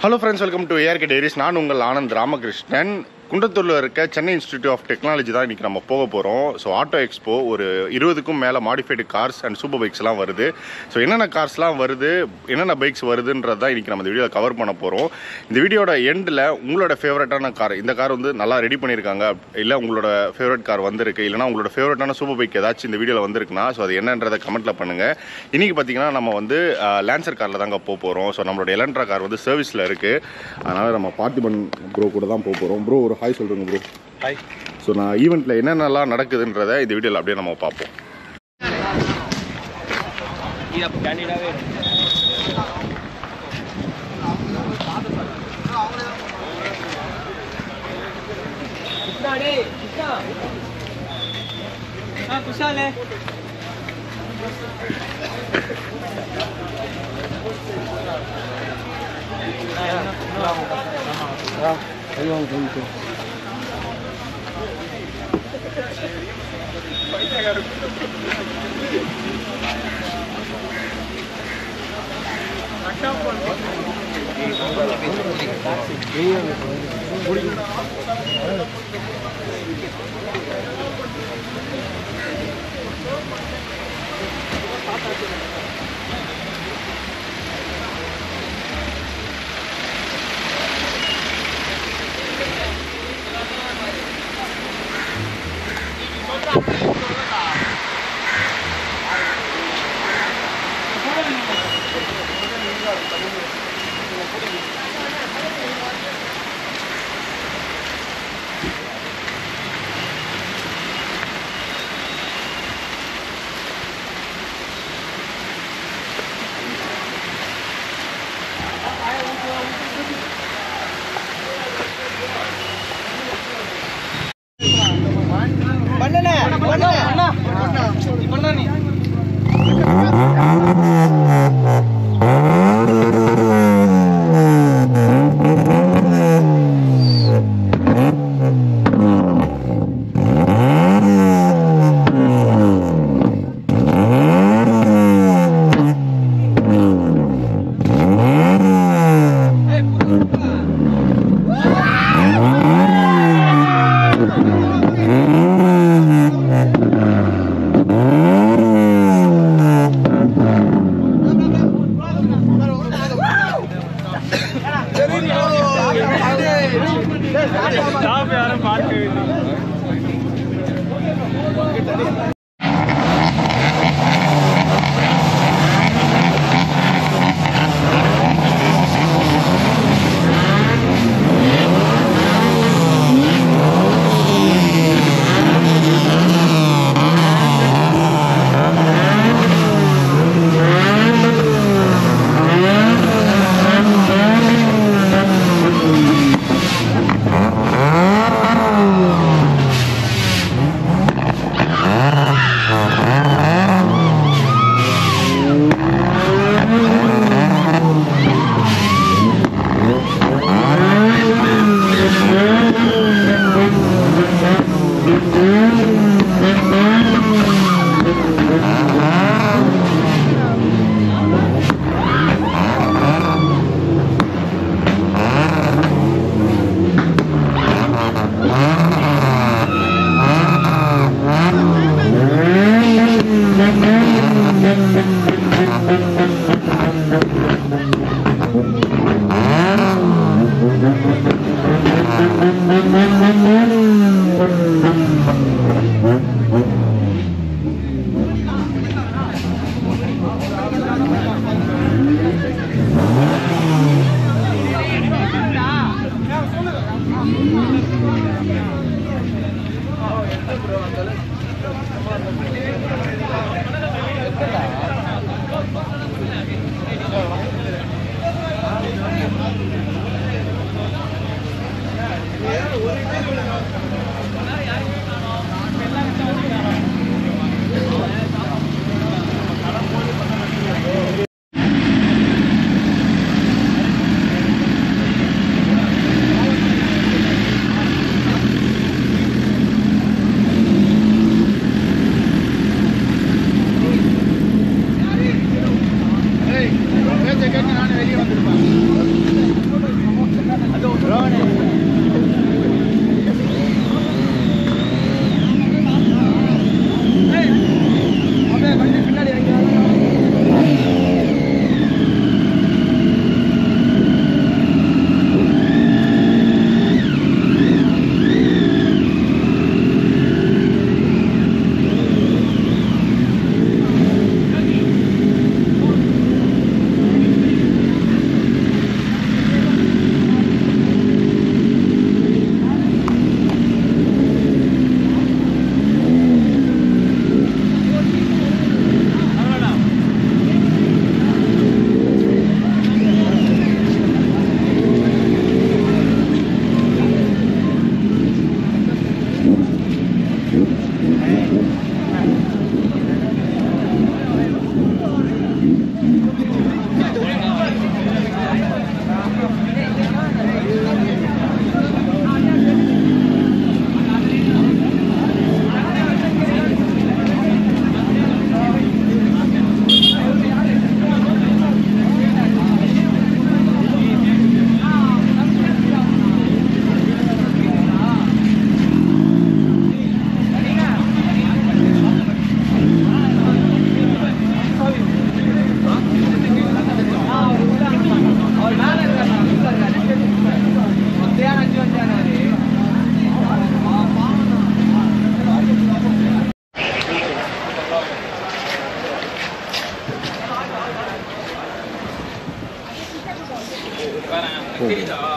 hello friends welcome to ARK diaries நான் உங்கள் ஆனந்த் ராமகிருஷ்ணன் குண்டத்தூரில் இருக்க சென்னை இன்ஸ்டிடியூட் ஆஃப் டெக்னாலஜி தான் இன்றைக்கி நம்ம போக போகிறோம் ஸோ ஆட்டோ எக்ஸ்போ ஒரு இருபதுக்கும் மேலே மாடிஃபைடு கார்ஸ் அண்ட் சூப்பர் பைக்ஸ்லாம் வருது ஸோ என்னென்ன கார்ஸ்லாம் வருது என்னென்ன பைக்ஸ் வருதுன்றது தான் இன்றைக்கி நம்ம இந்த வீடியோவில் கவர் பண்ண போகிறோம் இந்த வீடியோட எண்டில் உங்களோட ஃபேவரட்டான கார் இந்த கார் வந்து நல்லா ரெடி பண்ணியிருக்காங்க இல்லை உங்களோட ஃபேவரட் கார் வந்திருக்கு இல்லைனா உங்களோட ஃபேவரட்டான சூப்பர் பைக் ஏதாச்சும் இந்த வீடியோவில் வந்திருக்குன்னா ஸோ அது என்னன்றதை கமெண்ட்டில் பண்ணுங்கள் இன்றைக்கி பார்த்தீங்கன்னா நம்ம வந்து லேன்சர் காரில் தாங்க போக போகிறோம் ஸோ நம்மளோட எலன்ட்ரா கார் வந்து சர்வீஸில் இருக்குது அதனால் நம்ம பார்த்திபன் ப்ரோ கூட தான் போக போகிறோம் ப்ரோ ஒரு ஹாய் சொல்கிறேங்க ப்ரோ ஹாய் ஸோ நான் ஈவெண்ட்டில் என்னென்னலாம் நடக்குதுன்றதை இந்த வீடியோவில் அப்படியே நம்ம பார்ப்போம் இது அப்போ கேண்டிடாவே குஷாலே ஸ்டாப் யாரும் பார்க்கவே இல்லை Thank ஓ